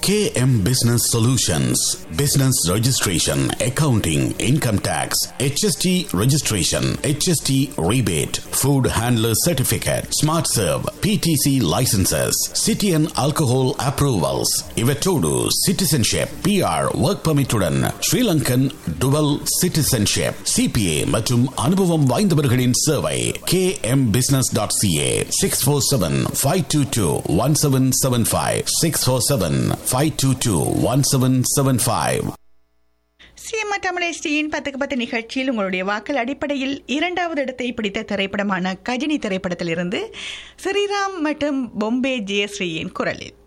KM Business Solutions Business Registration, Accounting, Income Tax, HST Registration, HST Rebate, Food Handler Certificate, Smart Serve, PTC Licenses, City and Alcohol Approvals, Ivetodu Citizenship, PR Work Permit உடன் Sri Lankan Dual Citizenship, CPA மற்றும் அனுபவம் வாய்ந்தவர்களின் சேவை kmbusiness.ca 647-522-1775 647-522-1775 சிஎம்ஆ தமிழேஷ்டியின் பத்துக்கு பத்து நிகழ்ச்சியில் உங்களுடைய வாக்கள் அடிப்படையில் இரண்டாவது இடத்தை பிடித்த திரைப்படமான கஜினி திரைப்படத்திலிருந்து ஸ்ரீராம் மற்றும் பொம்பே ஜெயஸ்ரீயின் குரலில்